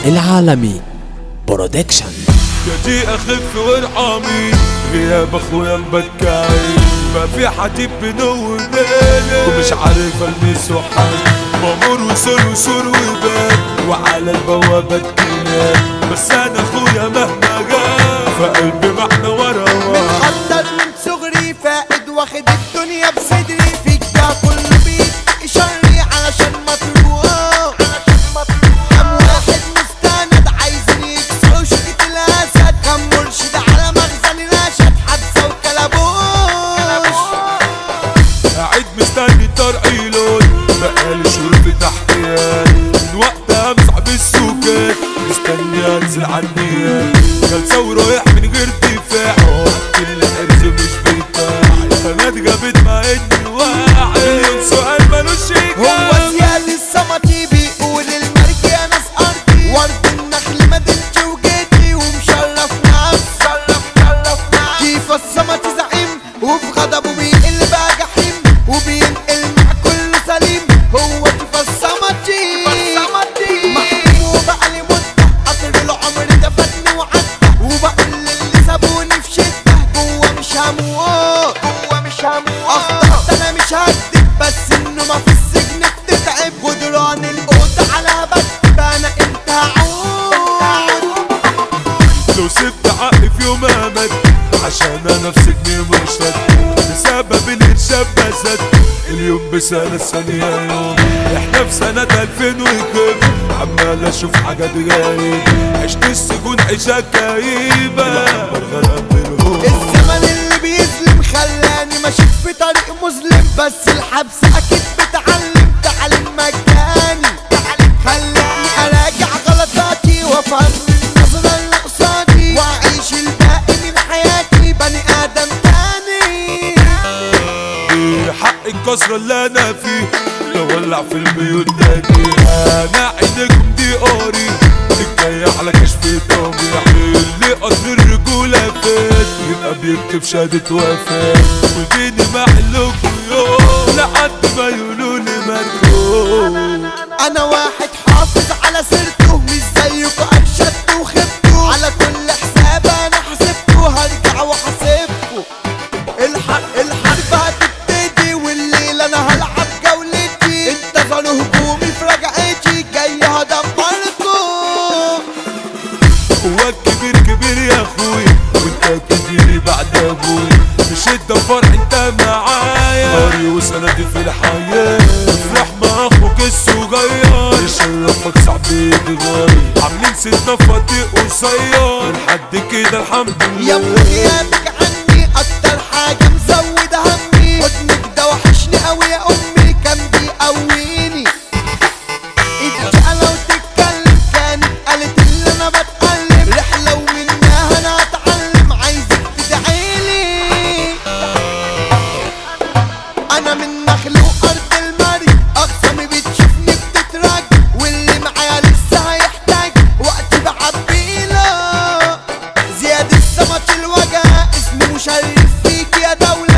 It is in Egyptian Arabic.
العالمي برودكشن جدي اخف وارحمي غياب اخويا مبكاي ما في حد بنو ليلي ومش عارف المسه حد مامور وسور وسور وباب وعلى البوابة تكينات بس انا اخويا مهما جاب فقلبي محنى ورا ورا مخدر من صغري فائد واخد الدنيا بصدري فيك ده كله بيت شري علشان مطروح كم واحد مستند عايزين يكسروا شقة الاسد كم مرشد على مخزن الاشد حبسه وكلبوش قاعد مستني الترقيلون بقالي شهور في تحقيقات من وقت امسح بالسكات مستني انزل عنيات جلسة ورايح من غير دفاع كل حرز مش بتاعي انا اتجابت مع اني واعي مليون سؤال ملوش هو اجابة زياد السمطي بيقول الملك يا ناس ارضي ورد النخل مدينتي وجيتي ومشرف نعم شرف شرف نعم كيف السمطي زعيم وفي غضبه بيقل بقى جحيم وبينقل مع كله سليم هو كيف السمطي محكوم وبقى لي مدة قطر العمر ده فاتني وعدى وبقول للي سابوني في شدة جوا مش هموت جوا مش هموت اخطأت انا مش هكدب بس انه ما في السجن بتتعب جدران الأوضة على بد انا امتى هعود لو سبت عقلي في يوم امد عشان انا في سجني مرشد بسبب الارشاد بزد اليوم بسنة الثانية يوم احنا في سنة 2000 وكم عمال اشوف حاجات غريبة عشت السجون عيشة كئيبة الغرام بالهوم الزمن اللي بيظلم خلاني ماشي في طريق مظلم بس الحبس اكيد بتعلم تعليم مجاني خلاني اراجع غلطاتي وافهم النظرة اللي قصادي واعيش الباقي من حياتي بني ادم تاني دي حق الكسرة اللي انا فيه تولع في البيوت تاني انا عينكم دي قاري الجاي على كشف طبيعي اللي قطر الرجولة فات يبقى بيكتب شهادة وفاة وديني محلكم يوم لحد ما يقولوا لي مركوب انا واحد حافظ على سيرته مش زيكوا ارشدته وخبته على كل حساب انا حسبته هرجع وحاسبكوا الحق الحرب هتبتدي والليل انا هلعب جولتي انتظروا هجومي في رجعتي جاي هدمركوا هو الكبير كبير يا اخويا وانت كبيري بعد ابويا بشدة فرح انت معايا قاري وسندي في الحياة افرح مع اخوك الصغير يشرفك صعب يتغير عاملين ستة فاضي قصير لحد كده الحمد يا لله غيابك عني اكتر حاجة مزودة همي حضنك ده وحشني قوي يا امي كان بيقويني اتجاه لو تتكلم كانت قالت اللي انا بتألم رحلة ومنها انا اتعلم عايزك تدعيلي انا من نخل وارض المري اقسامي بتشوفني بتترج واللي معايا لسه هيحتاج وقت بعبيله زياد السمك الوجع اسمه مشرف فيك يا دولة